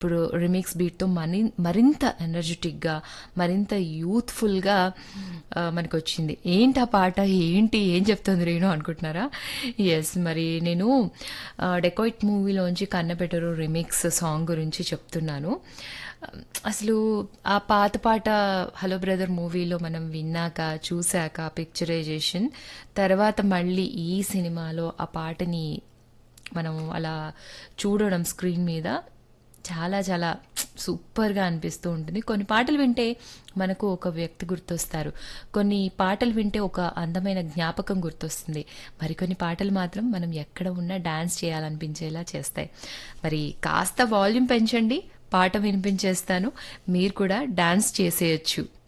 ఇప్పుడు రిమిక్స్ బీట్తో మని మరింత ఎనర్జెటిక్గా మరింత యూత్ఫుల్గా మనకు వచ్చింది ఏంటి ఆ పాట ఏంటి ఏం చెప్తుంది రేణు అనుకుంటున్నారా ఎస్ మరి నేను డెకోయిట్ మూవీలోంచి కన్నపెట్టరు రిమిక్స్ సాంగ్ గురించి చెప్తున్నాను అసలు ఆ పాత పాట హలో బ్రదర్ మూవీలో మనం విన్నాక చూశాక పిక్చరైజేషన్ తర్వాత మళ్ళీ ఈ సినిమాలో ఆ పాటని మనం అలా చూడడం స్క్రీన్ మీద చాలా చాలా సూపర్గా అనిపిస్తూ ఉంటుంది కొన్ని పాటలు వింటే మనకు ఒక వ్యక్తి గుర్తొస్తారు కొన్ని పాటలు వింటే ఒక అందమైన జ్ఞాపకం గుర్తొస్తుంది మరికొన్ని పాటలు మాత్రం మనం ఎక్కడ ఉన్నా డాన్స్ చేయాలనిపించేలా చేస్తాయి మరి కాస్త వాల్యూమ్ పెంచండి పాట వినిపించేస్తాను మీరు కూడా డాన్స్ చేసేయచ్చు